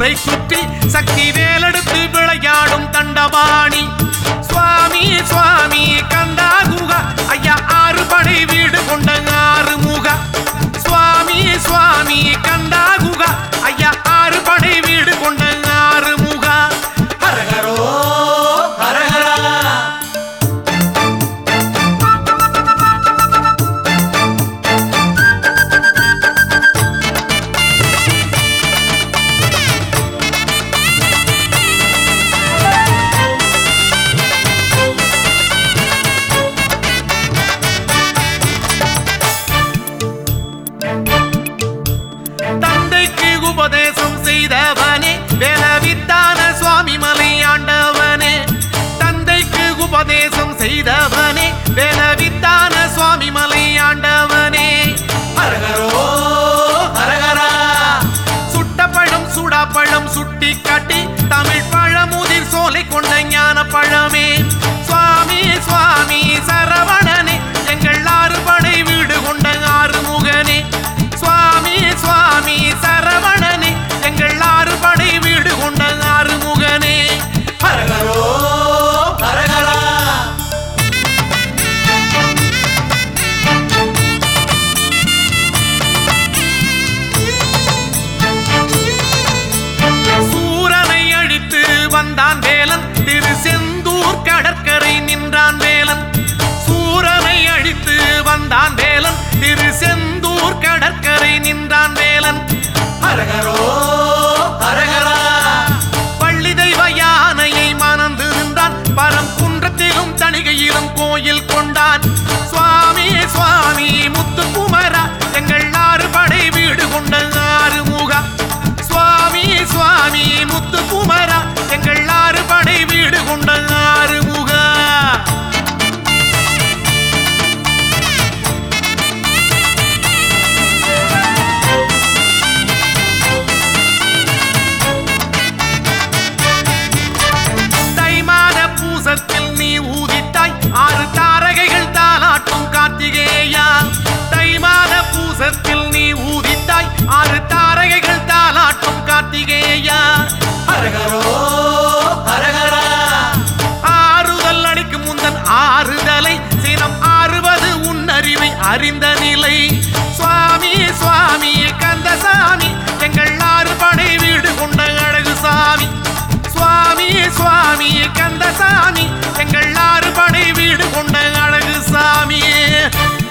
ஊரை சுற்றி சக்தி வேலெடுத்து விளையாடும் தண்டபாணி சுவாமி சுவாமி கந்தா குகா ஐயா ஆறு படை வீடு கொண்ட ஆறு முக சுவாமி சுவாமி கந்தா குகா ஐயா ஆறு படை வீடு கொண்ட ஆறு முக ஹரஹரோ ஹரஹரா தந்தைக்கு உபதேசம் செய்தவனே வேலவித்தான சுவாமி மலை ஆண்டவனே தந்தைக்கு உபதேசம் செய்தவனே வேலவித்தான சுவாமி மலை ஆண்டவனே ஹரஹரோ ஹரஹரா சுட்டப்பழம் சுடாப்பழம் சுட்டி காட்டி தமிழ் பழமுதிர் சோலை கொண்ட ஞான பழமே சுவாமி சுவாமி சரவணனே எங்கள் ஆறு படை வீடு கொண்ட ஆறு முகனே சுவாமி சுவாமி சரவணனே எங்கள் ஆறு படை வீடு கொண்ட ஆறு முகனே ஹரஹரோ ஹரஹரா சூரனை அழித்து வந்தான் வேலன் திரு செந்தூர் கடற்கரை நின்றான் வேலன் சூரனை அழித்து வந்தான் வேலன் திரு செந்தூர் கடற்கரை நின்றான் வேலன் ஹரஹரோ ஹரஹரா பள்ளி தெய்வ யானையை மணந்திருந்தான் பரம் குன்றத்திலும் தணிகையிலும் கோயில் கொண்டான் சுவாமி சுவாமி முத்துக்குமரா எங்கள் ஆறு படை வீடு கொண்ட ஆறு முகா சுவாமி சுவாமி முத்துக்குமரா எங்கள் ஆறு படை வீடு கொண்ட ஆறு முகா தை மாத பூசத்தில் நீ ஊதித்தாய் ஆறு தாரகைகள் தாலாட்டும் கார்த்திகேயா தை மாத பூசத்தில் நீ ஊதித்தாய் ஆறு தாரகைகள் தாலாட்டும் கார்த்திகேயா ஹரஹரோ ஹரஹரா ஆறுதல் அளிக்கும் முந்தன் ஆறுதலை சினம் ஆறுவது உன் அறிவை அறிந்த நிலை சுவாமி சுவாமி கந்தசாமி எங்கள் ஆறு படை வீடு கொண்ட அழகு சாமி சுவாமி சுவாமி கந்தசாமி எங்கள் ஆறு படை வீடு கொண்ட அழகு சாமி